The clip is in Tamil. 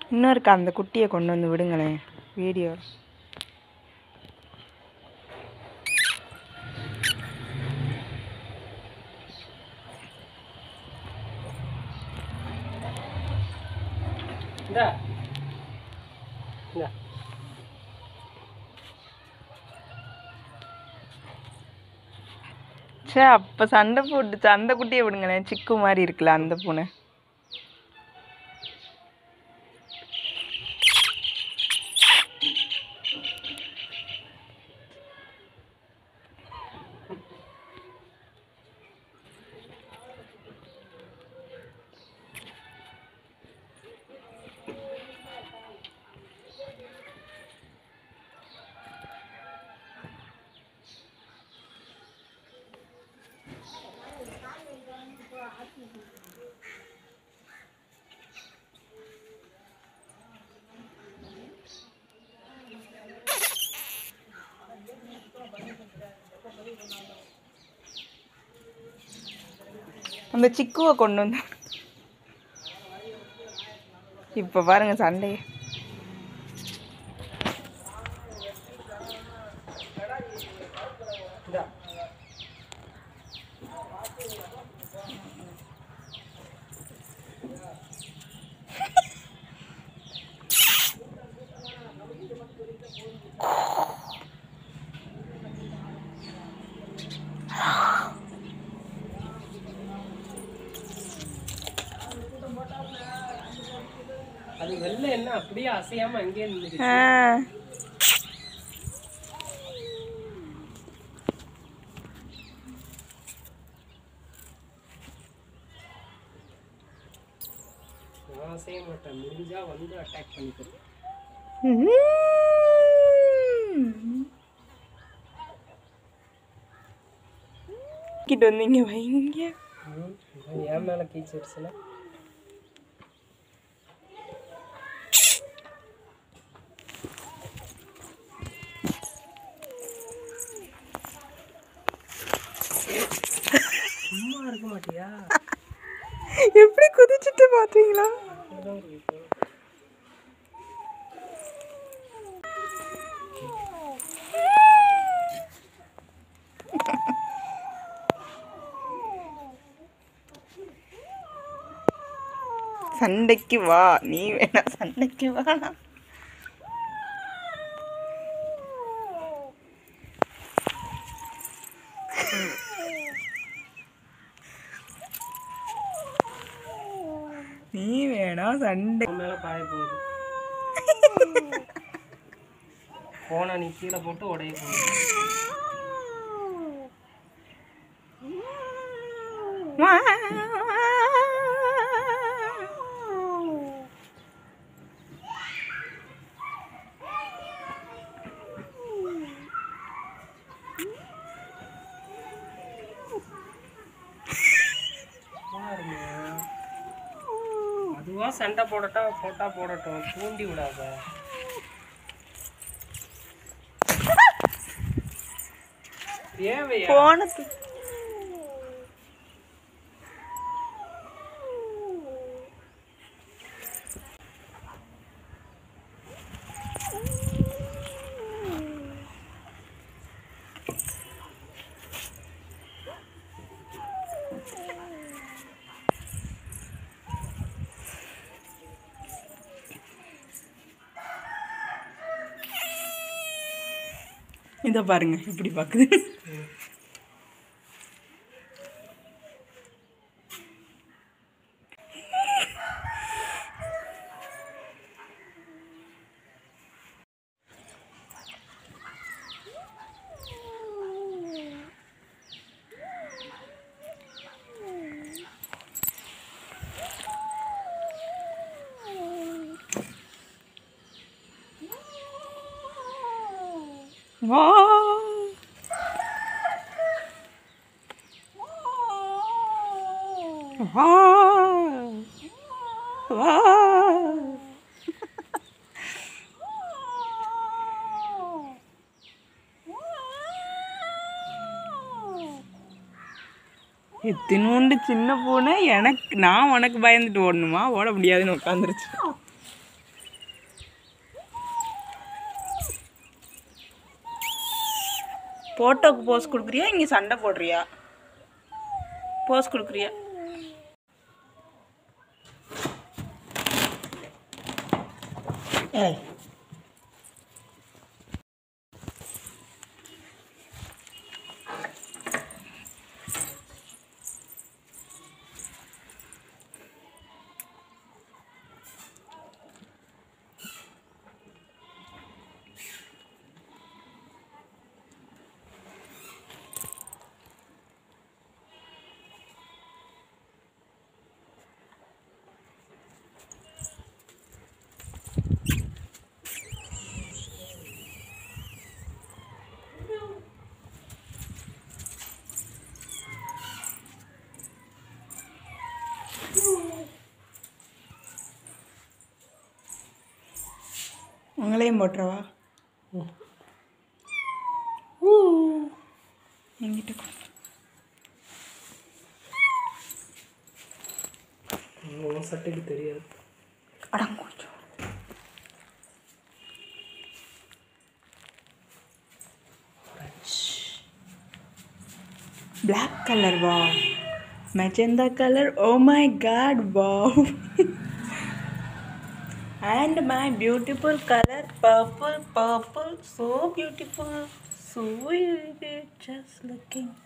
இன்னும் இருக்கா அந்த குட்டியை கொண்டு வந்து விடுங்களேன் வீடியோ இந்தா இந்தா சே அப்போ சண்டை போட்டுச்சு அந்த குட்டியை விடுங்களேன் சிக்கு மாதிரி இருக்குல்ல அந்த பூனை அந்த சிக்குவை கொண்டு வந்து இப்போ பாருங்க சண்டையை இந்தா அது வெளில என்ன அப்படியே அசையாம அங்கேயே நின்றுச்சு ஆ நான் அசைய மாட்டேன் முடிஞ்சா வந்து அட்டாக் பண்ணிக்கிறேன் கிட்ட வந்து இங்க வைங்க ம், இதான் என் மேல கீச்சிடுச்சுன்னா சும்மா இருக்க மாட்டியா எப்படி குதிச்சுட்டு பாத்தீங்களா அப்படிதான் குதிக்கும். சண்டைக்கு வா நீ வேணா சண்டைக்கு வா நீ வேணா சண்டை உன் மேல பாய போகுது போனா நீ கீழே போட்டு உடைய போகுது பாருங்க அதுவா சண்டை போடட்டா போட்டா போடட்டும் தூண்டி விடாத தேவையா போனது இதை பாருங்க இப்படி பார்க்குது வா வா வா எத்தினோண்டு சின்ன பூனை எனக்கு நான் உனக்கு பயந்துட்டு ஓடணுமா ஓட முடியாதுன்னு உட்காந்துருச்சு போட்டோக்கு போஸ் கொடுக்குறியா இங்கே சண்டை போடுறியா போஸ் கொடுக்குறியா ஏய் உங்களையும் போட்டுறவா எங்கிட்ட கொடு. உன் சட்டைக்கு தெரியாது அடங்கோச்சோ black color wow magenta color oh my god wow and my beautiful color purple purple so beautiful so just looking